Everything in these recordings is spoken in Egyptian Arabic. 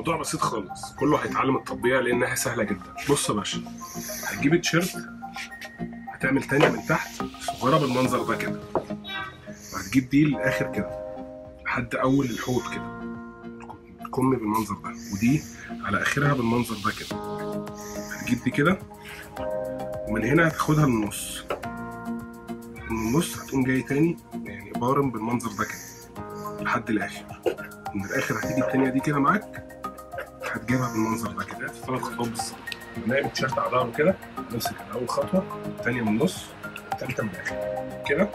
الموضوع بسيط خالص كله هيتعلم التطبيقه لانها سهله جدا بص يا باشا هتجيب التيشيرت هتعمل تانية من تحت صغيره بالمنظر ده كده وهتجيب دي للاخر كده لحد اول الحوض كده الكم بالمنظر ده ودي على اخرها بالمنظر ده كده هتجيب دي كده ومن هنا هتاخدها للنص من النص هتقوم جاي تاني يعني بارم بالمنظر ده كده لحد الاخر من الاخر هتيجي التانية دي كده معاك هتجيبها بالمنظر ده كده ثلاث خطوات بالظبط نعمل التيشيرت على ظهره كده نمسك اول خطوه الثانيه من النص الثالثه من الاخر كده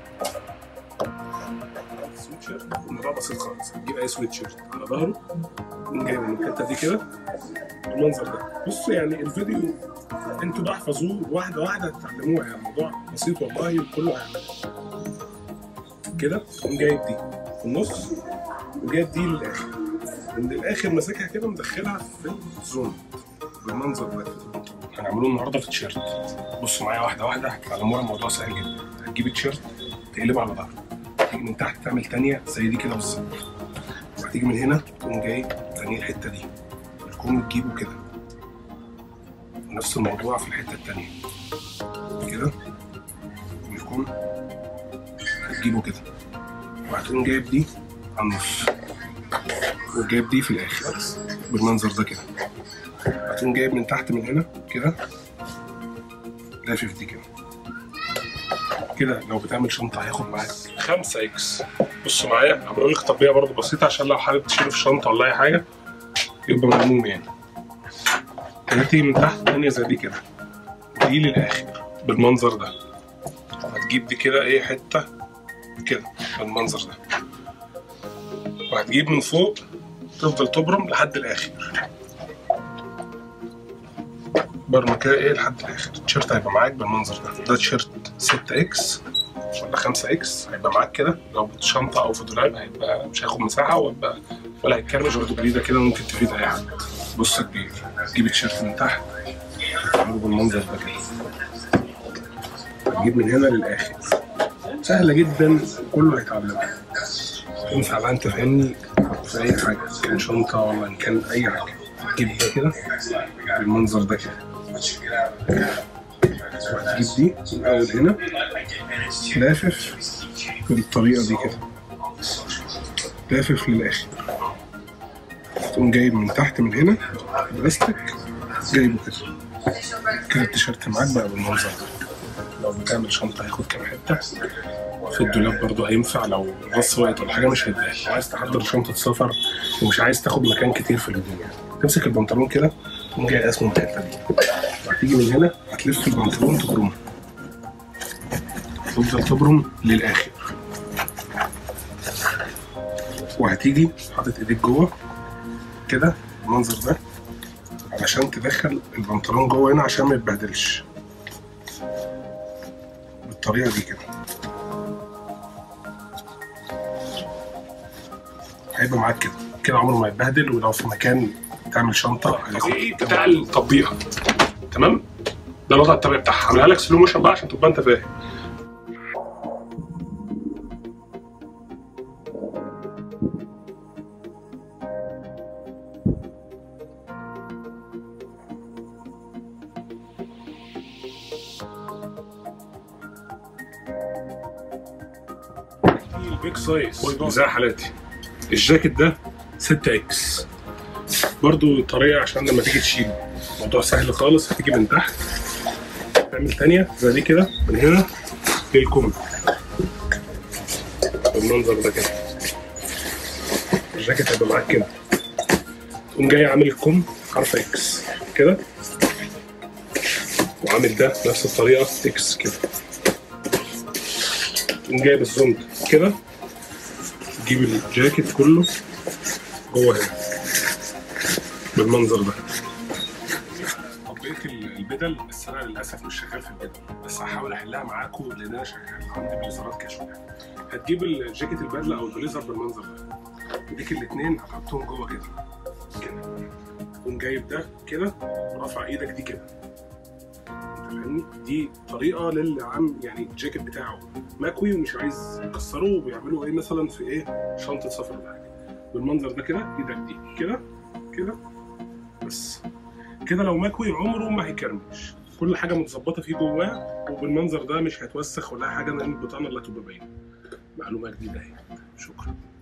سويت شيرت الموضوع بسيط خالص هتجيب اي سويت شيرت على ظهره تقوم جايب من الحته دي كده بالمنظر ده بصوا يعني الفيديو انتوا بقى احفظوه واحده واحده تتعلموها يعني الموضوع بسيط والله وكله هيعمل كده تقوم جايب دي في النص وجايب دي للاخر من الاخر ماسكها كده مدخلها في الزون بالمنظر ده كده هنعملوه النهارده في تيشيرت بصوا معايا واحده واحده هتتعلموها الموضوع سهل جدا هتجيب التيشيرت تقلبه على ظهره تيجي من تحت تعمل تانية زي دي كده بالظبط وهتيجي من هنا تقوم جاي تاني الحته دي الكم تجيبه كده نفس الموضوع في الحته التانية كده والكم هتجيبه كده وهتقوم جايب دي على النص وجايب دي في الاخر بالمنظر ده كده هتقوم جايب من تحت من هنا كده لافف دي كده كده لو بتعمل شنطه هياخد معاك 5 اكس بصوا معايا هعمل لك تطبيقه برضه بسيطه عشان لو حابب تشيله في شنطه ولا اي حاجه يبقى ملموم يعني تيجي من تحت تانية زي دي كده دي للاخر بالمنظر ده هتجيب دي كده ايه حته كده بالمنظر ده وهتجيب من فوق تفضل تبرم لحد الاخر برمى كده ايه لحد الاخر التيشيرت هيبقى معاك بالمنظر ده ده تيشيرت 6 اكس ولا 5 اكس هيبقى معاك كده لو في شنطه او في دولاب هيبقى مش هياخد مساحه ويبقى ولا هيتكرمش برضه جديده كده ممكن تفيد اي حد بص كبير تجيب التيشيرت من تحت تعمله بالمنظر ده كده تجيب من هنا للاخر سهله جدا كله هيتعلمها ينفع بقى انت فاهمني في اي حاجه كان شنطه ولا إن كان اي حاجه تجيب ده كده بالمنظر ده كده وهتجيب دي من اول هنا لافف بالطريقه دي كده لافف للاخر تقوم جايب من تحت من هنا بلاستيك جايبه كده كده التيشيرت معاك بقى بالمنظر ده لو بتعمل شنطه هياخد كام حته في الدولاب برضه هينفع لو بص وقت ولا حاجه مش هيتباهي لو عايز تحضر شنطه سفر ومش عايز تاخد مكان كتير في الهدوم يعني تمسك البنطلون كده تقوم جاي قاسمه من الحته دي وهتيجي من هنا هتلف البنطلون تبرمه تفضل تبرم للاخر وهتيجي حاطط ايديك جوه كده المنظر ده علشان تدخل البنطلون جوه هنا عشان ما يتبهدلش بالطريقه دي كده هيبقى معاك كده كده عمره ما يتبهدل ولو في مكان تعمل شنطه هياخد بتاع التطبيقه تمام ده الوضع الطبيعي بتاعها هعملها لك سلو موشن بقى عشان تبقى انت فاهم البيج سايز زي حالاتي الجاكيت ده 6 اكس برضو طريقه عشان لما تيجي تشيله الموضوع سهل خالص هتيجي من تحت تعمل تانية زي دي كده من هنا للكم بالمنظر ده كده الجاكيت هيبقى معاك كده تقوم جاي عامل الكم حرف اكس كده وعامل ده نفس الطريقه اكس كده تقوم جايب الزوم كده تجيب الجاكيت كله جوه هنا بالمنظر ده تطبيق البدل بس انا للاسف مش شغال في البدل بس هحاول احلها معاكم لان انا شغال عندي بليزرات كشف يعني هتجيب الجاكيت البدله او البليزر بالمنظر ده وديك الاثنين هتحطهم جوه كده كده تقوم جايب ده كده ورافع ايدك دي كده انت فاهمني دي طريقه للي عم يعني الجاكيت بتاعه مكوي ومش عايز يكسره وبيعملوا ايه مثلا في ايه شنطه سفر ولا حاجه بالمنظر ده كده ايدك دي كده كده بس كده لو مكوي عمره ما هيكرمش كل حاجه متظبطه فيه جواه وبالمنظر ده مش هيتوسخ ولا أي حاجه لان البطانه اللي هتبقى باينه معلومه جديده اهي شكرا